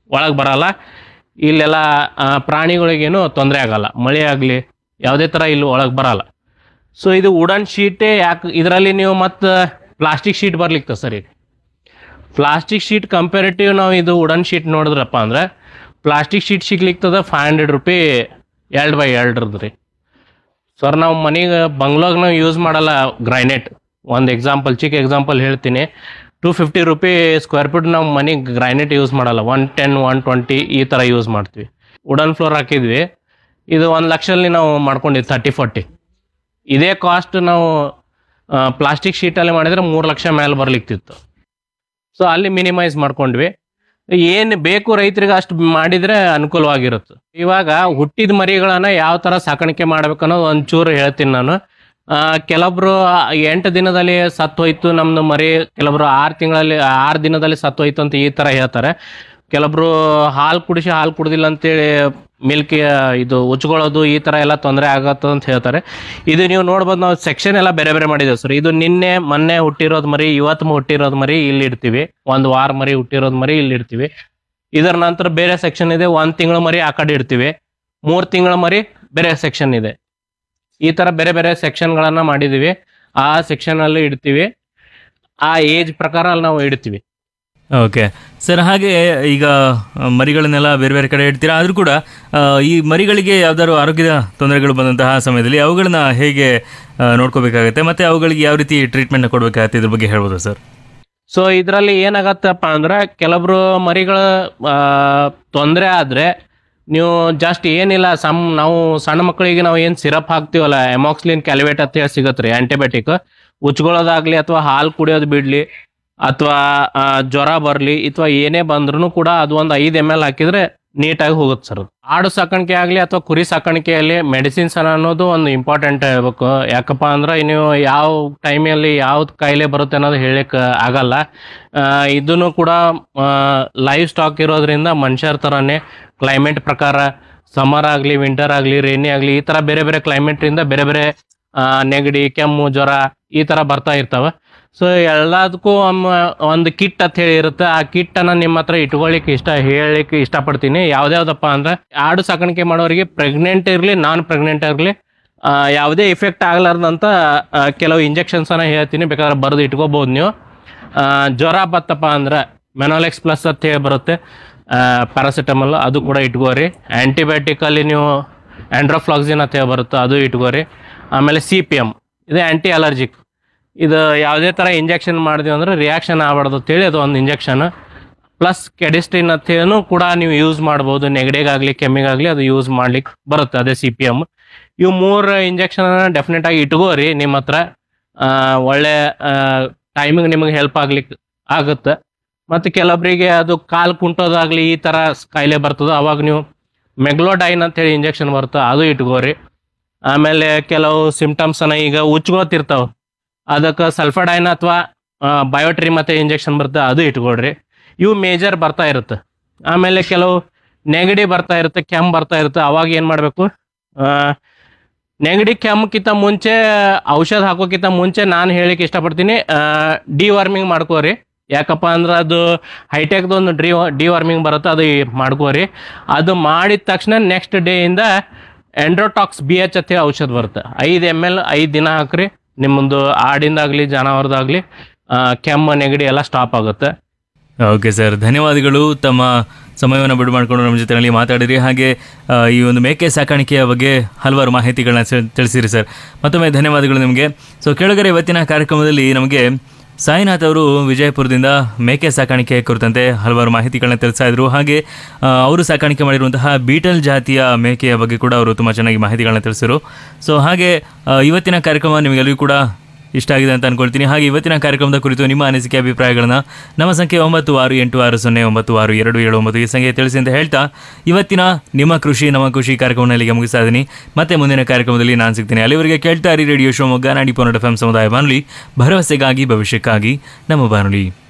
ಒಳಗೆ ಬರಲ್ಲ ಇಲ್ಲೆಲ್ಲ ಆ, ಪ್ರಾಣಿಗಳಿಗೇನು ತೊಂದರೆ ಆಗಲ್ಲ ಮಳೆ ಆಗಲಿ ಯಾವುದೇ ಥರ ಇಲ್ಲಿ ಒಳಗೆ ಬರಲ್ಲ ಸೊ ಇದು ವುಡನ್ ಶೀಟೇ ಯಾಕೆ ಇದರಲ್ಲಿ ನೀವು ಮತ್ತು ಪ್ಲಾಸ್ಟಿಕ್ ಶೀಟ್ ಬರ್ಲಿಕ್ಕೆ ಸರ್ ಈಗ ಪ್ಲಾಸ್ಟಿಕ್ ಶೀಟ್ ಕಂಪೇರಿಟಿವ್ ನಾವು ಇದು ವುಡನ್ ಶೀಟ್ ನೋಡಿದ್ರಪ್ಪ ಅಂದ್ರೆ ಪ್ಲಾಸ್ಟಿಕ್ ಶೀಟ್ ಸಿಗ್ಲಿಕ್ತದ ಫೈವ್ ಹಂಡ್ರೆಡ್ ರುಪಿ ಎರಡು ಬೈ ಎರಡ್ರದ್ದು ರೀ ಸರ್ ನಾವು ಮನೆಗೆ ಬಂಗ್ಲಾಗ್ ನಾವು ಯೂಸ್ ಮಾಡಲ್ಲ ಗ್ರೈನೇಟ್ ಒಂದು ಎಕ್ಸಾಂಪಲ್ ಚಿಕ್ಕ ಎಕ್ಸಾಂಪಲ್ ಹೇಳ್ತೀನಿ two fifty rupee square feet ನಾವು ಮನೆಗೆ ಗ್ರೈನೇಟ್ ಯೂಸ್ ಮಾಡಲ್ಲ ಒನ್ ಟೆನ್ ಒನ್ ಟ್ವೆಂಟಿ ಈ ಥರ ಯೂಸ್ ಮಾಡ್ತೀವಿ ವುಡನ್ ಫ್ಲೋರ್ ಹಾಕಿದ್ವಿ ಇದು ಒಂದು ಲಕ್ಷದಲ್ಲಿ ನಾವು ಮಾಡ್ಕೊಂಡಿದ್ವಿ ತರ್ಟಿ ಫಾರ್ಟಿ ಇದೇ ಕಾಸ್ಟ್ ನಾವು ಪ್ಲಾಸ್ಟಿಕ್ ಶೀಟಲ್ಲಿ ಮಾಡಿದರೆ ಮೂರು ಲಕ್ಷ ಮೇಲೆ ಬರ್ಲಿಕ್ತಿತ್ತು ಸೊ ಅಲ್ಲಿ ಮಿನಿಮೈಸ್ ಮಾಡ್ಕೊಂಡ್ವಿ ಏನು ಬೇಕು ರೈತರಿಗೆ ಅಷ್ಟು ಮಾಡಿದರೆ ಅನುಕೂಲವಾಗಿರುತ್ತೆ ಇವಾಗ ಹುಟ್ಟಿದ ಮರಿಗಳನ್ನ ಯಾವ ಥರ ಸಾಕಾಣಿಕೆ ಮಾಡ್ಬೇಕನ್ನೋದು ಒಂಚೂರು ಹೇಳ್ತೀನಿ ನಾನು ಆ, ಕೆಲವೊಬ್ರು ಎಂಟು ದಿನದಲ್ಲಿ ಸತ್ತು ಹೋಯ್ತು ನಮ್ದು ಮರಿ ಕೆಲವೊಬ್ರು ಆರು ತಿಂಗಳಲ್ಲಿ ಆರು ದಿನದಲ್ಲಿ ಸತ್ತು ಹೋಯ್ತು ಅಂತ ಈ ಥರ ಹೇಳ್ತಾರೆ ಕೆಲವೊಬ್ರು ಹಾಲು ಕುಡಿಸಿ ಹಾಲು ಕುಡ್ದಿಲ್ಲ ಅಂತೇಳಿ ಮಿಲ್ಕ್ ಇದು ಉಚ್ಕೊಳ್ಳೋದು ಈ ಥರ ಎಲ್ಲ ತೊಂದರೆ ಆಗತ್ತೆ ಅಂತ ಹೇಳ್ತಾರೆ ಇದು ನೀವು ನೋಡ್ಬೋದು ನಾವು ಸೆಕ್ಷನ್ ಎಲ್ಲ ಬೇರೆ ಬೇರೆ ಮಾಡಿದ್ದೇವೆ ಸರ್ ಇದು ನಿನ್ನೆ ಮೊನ್ನೆ ಹುಟ್ಟಿರೋದು ಮರಿ ಇವತ್ತು ಹುಟ್ಟಿರೋದು ಮರಿ ಇಲ್ಲಿ ಇಡ್ತೀವಿ ಒಂದು ವಾರ ಮರಿ ಹುಟ್ಟಿರೋದು ಮರಿ ಇಲ್ಲಿ ಇಡ್ತೀವಿ ಇದರ ನಂತರ ಬೇರೆ ಸೆಕ್ಷನ್ ಇದೆ ಒಂದು ತಿಂಗಳ ಮರಿ ಆ ಕಡೆ ಇಡ್ತೀವಿ ಮೂರು ತಿಂಗಳ ಮರಿ ಬೇರೆ ಸೆಕ್ಷನ್ ಇದೆ ಈ ಥರ ಬೇರೆ ಬೇರೆ ಸೆಕ್ಷನ್ಗಳನ್ನು ಮಾಡಿದ್ದೀವಿ ಆ ಸೆಕ್ಷನಲ್ಲಿ ಇಡ್ತೀವಿ ಆ ಏಜ್ ಪ್ರಕಾರ ಅಲ್ಲಿ ನಾವು ಇಡ್ತೀವಿ ಓಕೆ ಸರ್ ಹಾಗೆ ಈಗ ಆ, ಮರಿಗಳನ್ನೆಲ್ಲ ಬೇರೆ ಬೇರೆ ಕಡೆ ಇಡ್ತೀರಾ ಆದರೂ ಕೂಡ ಆ, ಈ ಮರಿಗಳಿಗೆ ಯಾವ್ದಾದ್ರು ಆರೋಗ್ಯದ ತೊಂದರೆಗಳು ಬಂದಂತಹ ಸಮಯದಲ್ಲಿ ಅವುಗಳನ್ನ ಹೇಗೆ ಆ, ನೋಡ್ಕೋಬೇಕಾಗತ್ತೆ ಮತ್ತೆ ಅವುಗಳಿಗೆ ಯಾವ ರೀತಿ ಟ್ರೀಟ್ಮೆಂಟ್ ಕೊಡಬೇಕಾಗತ್ತೆ ಇದ್ರ ಬಗ್ಗೆ ಹೇಳ್ಬೋದು ಸರ್ ಸೊ ಇದರಲ್ಲಿ ಏನಾಗತ್ತಪ್ಪ ಅಂದ್ರೆ ಕೆಲವೊಬ್ರು ಮರಿಗಳ ತೊಂದರೆ ಆದರೆ ನೀವು ಜಸ್ಟ್ ಏನಿಲ್ಲ ಸಮ್ ನಾವು ಸಣ್ಣ ಮಕ್ಕಳಿಗೆ ನಾವು ಏನು ಸಿರಪ್ ಹಾಕ್ತೀವಲ್ಲ ಎಮಾಕ್ಸ್ಲಿನ್ ಕ್ಯಾಲಿವೇಟ್ ಅಂತ ಹೇಳಿ ಸಿಗತ್ತೆ ರೀ ಆಂಟಿಬಯೋಟಿಕ್ ಉಚ್ಕೊಳ್ಳೋದಾಗ್ಲಿ ಅಥವಾ ಹಾಲು ಕುಡಿಯೋದು ಬಿಡಲಿ ಅಥವಾ ಜ್ವರ ಬರಲಿ ಅಥವಾ ಏನೇ ಬಂದ್ರೂ ಕೂಡ ಅದು ಒಂದು ಐದು ಎಮ್ ಎಲ್ ಹಾಕಿದ್ರೆ ನೀಟಾಗಿ ಹೋಗುತ್ತೆ ಸರ್ ಆಡು ಸಾಕಾಣಿಕೆ ಆಗಲಿ ಅಥವಾ ಕುರಿ ಸಾಕಾಣಿಕೆಯಲ್ಲಿ ಮೆಡಿಸಿನ್ಸ್ ಅನ್ನೋದು ಒಂದು ಇಂಪಾರ್ಟೆಂಟ್ ಹೇಳ್ಬೇಕು ಯಾಕಪ್ಪ ಅಂದ್ರೆ ನೀವು ಯಾವ ಟೈಮಲ್ಲಿ ಯಾವ್ದು ಕಾಯಿಲೆ ಬರುತ್ತೆ ಅನ್ನೋದು ಹೇಳಕ್ಕೆ ಆಗಲ್ಲ ಇದನ್ನು ಕೂಡ ಲೈವ್ ಸ್ಟಾಕ್ ಇರೋದ್ರಿಂದ ಮನುಷ್ಯರ ಥರನೇ ಕ್ಲೈಮೇಟ್ ಪ್ರಕಾರ ಸಮ್ಮರ್ ಆಗಲಿ ವಿಂಟರ್ ಆಗಲಿ ರೇನಿ ಆಗಲಿ ಈ ಥರ ಬೇರೆ ಬೇರೆ ಕ್ಲೈಮೇಟಿಂದ ಬೇರೆ ಬೇರೆ ಆ, ನೆಗಡಿ ಕೆಮ್ಮು ಜ್ವರ ಈ ಥರ ಬರ್ತಾ ಇರ್ತಾವೆ ಸೊ ಎಲ್ಲದಕ್ಕೂ ಒಂದು ಕಿಟ್ ಅಂತ ಹೇಳಿ ಇರುತ್ತೆ ಆ ಕಿಟ್ ಅನ್ನ ನಿಮ್ಮ ಹತ್ರ ಇಟ್ಕೊಳ್ಳಿಕ್ಕೆ ಇಷ್ಟ ಹೇಳಲಿಕ್ಕೆ ಇಷ್ಟಪಡ್ತೀನಿ ಯಾವ್ದ್ಯಾವ್ದಪ್ಪ ಅಂದ್ರೆ ಆಡು ಸಾಕಾಣಿಕೆ ಮಾಡೋರಿಗೆ ಪ್ರೆಗ್ನೆಂಟ್ ಇರಲಿ ನಾನ್ ಪ್ರೆಗ್ನೆಂಟ್ ಇರಲಿ ಯಾವುದೇ ಇಫೆಕ್ಟ್ ಆಗಲಾರ್ದಂತ ಆ, ಕೆಲವು ಇಂಜೆಕ್ಷನ್ಸ್ ಅನ್ನ ಹೇಳ್ತೀನಿ ಬೇಕಾದ್ರೆ ಬರೆದು ಇಟ್ಕೋಬಹುದು ನೀವು ಆ, ಜ್ವರ ಬತ್ತಪ್ಪ ಅಂದ್ರೆ ಮೆನೋಲೆಕ್ಸ್ ಪ್ಲಸ್ ಅಂತ ಹೇಳಿ ಬರುತ್ತೆ ಪ್ಯಾರಾಸಿಟಮಲ್ ಅದು ಕೂಡ ಇಟ್ಕೋರಿ ಆ್ಯಂಟಿಬಯೋಟಿಕಲ್ಲಿ ನೀವು ಆ್ಯಂಡ್ರೋಫ್ಲಾಕ್ಸಿನ್ ಅಂತ ಹೇಳಿ ಬರುತ್ತೆ ಅದು ಇಟ್ಕೋರಿ ಆಮೇಲೆ ಸಿ ಪಿ ಎಮ್ ಇದು ಆ್ಯಂಟಿ ಅಲರ್ಜಿಕ್ ಇದು ಯಾವುದೇ ಥರ ಇಂಜೆಕ್ಷನ್ ಮಾಡಿದ್ವಿ ಅಂದ್ರೆ ರಿಯಾಕ್ಷನ್ ಆಗಬಾರ್ದು ಅಂತೇಳಿ ಅದು ಒಂದು ಇಂಜೆಕ್ಷನ್ ಪ್ಲಸ್ ಕೆಡಿಸ್ಟಿನ್ ಅಂತೇನು ಕೂಡ ನೀವು ಯೂಸ್ ಮಾಡ್ಬೋದು ನೆಗಡಿಗಾಗಲಿ ಕೆಮ್ಮಿಗಾಗಲಿ ಅದು ಯೂಸ್ ಮಾಡ್ಲಿಕ್ಕೆ ಬರುತ್ತೆ ಅದೇ ಸಿ ಪಿ ಎಮ್ ಇವು ಮೂರು ಇಂಜೆಕ್ಷನ್ ಡೆಫಿನೆಟ್ ಆಗಿ ಇಟ್ಕೋರಿ ನಿಮ್ಮ ಹತ್ರ ಆ, ಒಳ್ಳೆ ಟೈಮಿಗೆ ನಿಮಗೆ ಹೆಲ್ಪ್ ಆಗ್ಲಿಕ್ಕೆ ಆಗುತ್ತೆ ಮತ್ತು ಕೆಲವೊಬ್ಬರಿಗೆ ಅದು ಕಾಲು ಕುಂಟೋದಾಗ್ಲಿ ಈ ಥರ ಕಾಯಿಲೆ ಬರ್ತದೋ ಅವಾಗ ನೀವು ಮೆಗ್ಲೋಡೈನ್ ಅಂತೇಳಿ ಇಂಜೆಕ್ಷನ್ ಬರುತ್ತೆ ಅದು ಇಟ್ಕೋರಿ ಆಮೇಲೆ ಕೆಲವು ಸಿಂಪ್ಟಮ್ಸನ್ನ ಈಗ ಉಚ್ಕೋತಿರ್ತಾವೆ ಅದಕ್ಕೆ ಸಲ್ಫಡೈನ್ ಅಥವಾ ಬಯೋಟ್ರಿ ಮತ್ತೆ ಇಂಜೆಕ್ಷನ್ ಬರುತ್ತೆ ಅದು ಇಟ್ಕೊಳ್ರಿ ಇವು ಮೇಜರ್ ಬರ್ತಾ ಇರುತ್ತೆ ಆಮೇಲೆ ಕೆಲವು ನೆಗಡಿ ಬರ್ತಾ ಇರುತ್ತೆ ಕೆಮ್ಮು ಬರ್ತಾ ಇರುತ್ತೆ ಅವಾಗ ಏನು ಮಾಡಬೇಕು ನೆಗಡಿ ಕೆಮ್ಮಕ್ಕಿಂತ ಮುಂಚೆ ಔಷಧ ಹಾಕೋಕ್ಕಿಂತ ಮುಂಚೆ ನಾನು ಹೇಳಿಕ್ಕೆ ಇಷ್ಟಪಡ್ತೀನಿ ಡಿವಾರ್ಮಿಂಗ್ ಮಾಡ್ಕೋರಿ ಯಾಕಪ್ಪ ಅಂದ್ರೆ ಅದು ಹೈಟೆಕ್ದು ಒಂದು ಡ್ರಿ ಡಿವಾರ್ಮಿಂಗ್ ಬರುತ್ತೆ ಅದು ಮಾಡ್ಕೋರಿ ಅದು ಮಾಡಿದ ತಕ್ಷಣ ನೆಕ್ಸ್ಟ್ ಡೇಯಿಂದ ಎಂಡ್ರೋಟಾಕ್ಸ್ ಬಿ ಎಚ್ ಅಂತ ಔಷಧ ಬರುತ್ತೆ ಐದು ಎಮ್ ಎಲ್ ಐದು ದಿನ ಹಾಕ್ರಿ ನಿಮ್ಮದು ಆಡಿಂದಾಗಲಿ ಜಾನವಾರದಾಗಲಿ ಕೆಮ್ಮು ನೆಗಡಿ ಎಲ್ಲ ಸ್ಟಾಪ್ ಆಗುತ್ತೆ ಓಕೆ ಸರ್ ಧನ್ಯವಾದಗಳು ತಮ್ಮ ಸಮಯವನ್ನು ಬಿಡು ಮಾಡಿಕೊಂಡು ನಮ್ಮ ಜೊತೆಯಲ್ಲಿ ಮಾತಾಡಿರಿ ಹಾಗೆ ಆ, ಈ ಒಂದು ಮೇಕೆ ಸಾಕಾಣಿಕೆಯ ಬಗ್ಗೆ ಹಲವಾರು ಮಾಹಿತಿಗಳನ್ನ ಸೆ- ತಿಳಿಸಿರಿ ಸರ್ ಮತ್ತೊಮ್ಮೆ ಧನ್ಯವಾದಗಳು ನಿಮಗೆ ಸೊ ಕೆಳಗರೆ ಇವತ್ತಿನ ಕಾರ್ಯಕ್ರಮದಲ್ಲಿ ನಮಗೆ ಸಾಯಿನಾಥ್ ಅವರು ವಿಜಯಪುರದಿಂದ ಮೇಕೆ ಸಾಕಾಣಿಕೆ ಕುರಿತಂತೆ ಹಲವಾರು ಮಾಹಿತಿಗಳನ್ನ ತಿಳಿಸ್ತಾ ಇದ್ರು ಹಾಗೆ ಆ, ಅವರು ಸಾಕಾಣಿಕೆ ಮಾಡಿರುವಂತಹ ಬೀಟಲ್ ಜಾತಿಯ ಮೇಕೆಯ ಬಗ್ಗೆ ಕೂಡ ಅವರು ತುಂಬ ಚೆನ್ನಾಗಿ ಮಾಹಿತಿಗಳನ್ನ ತಿಳಿಸಿರು ಸೊ ಹಾಗೆ ಆ, ಇವತ್ತಿನ ಕಾರ್ಯಕ್ರಮ ನಿಮಗೆಲ್ಲರಿಗೂ ಕೂಡ ಇಷ್ಟ ಆಗಿದೆ ಅಂತ ಅನ್ಕೊಳ್ತೀನಿ ಹಾಗೆ ಇವತ್ತಿನ ಕಾರ್ಯಕ್ರಮದ ಕುರಿತು ನಿಮ್ಮ ಅನಿಸಿಕೆ ಅಭಿಪ್ರಾಯಗಳನ್ನ ನಮ್ಮ ಸಂಖ್ಯೆ ಒಂಬತ್ತು ಆರು ಎಂಟು ಆರು ಸೊನ್ನೆ ಒಂಬತ್ತು ಆರು ಎರಡು ಏಳು ಒಂಬತ್ತು ಈ ಸಂಖ್ಯೆ ತಿಳಿಸಿ ಅಂತ ಹೇಳ್ತಾ ಇವತ್ತಿನ ನಿಮ್ಮ ಕೃಷಿ ನಮ್ಮ ಕೃಷಿ ಕಾರ್ಯಕ್ರಮನ ಇಲ್ಲಿಗೆ ಮುಗಿಸ್ತಾ ಇದ್ದೀನಿ ಮತ್ತೆ ಮುಂದಿನ ಕಾರ್ಯಕ್ರಮದಲ್ಲಿ ನಾನು ಸಿಗ್ತೀನಿ ಅಲ್ಲಿವರೆಗೆ ಕೇಳ್ತಾ ಇರಿ ರೇಡಿಯೋ ಶಿವಮೊಗ್ಗ ನಾಡಿ ಪೊನ್ನಡ ಎಫ್ ಸಮುದಾಯ ಬಾನುಲಿ ಭರವಸೆಗಾಗಿ ಭವಿಷ್ಯಕ್ಕಾಗಿ ನಮ್ಮ ಬಾನುಲಿ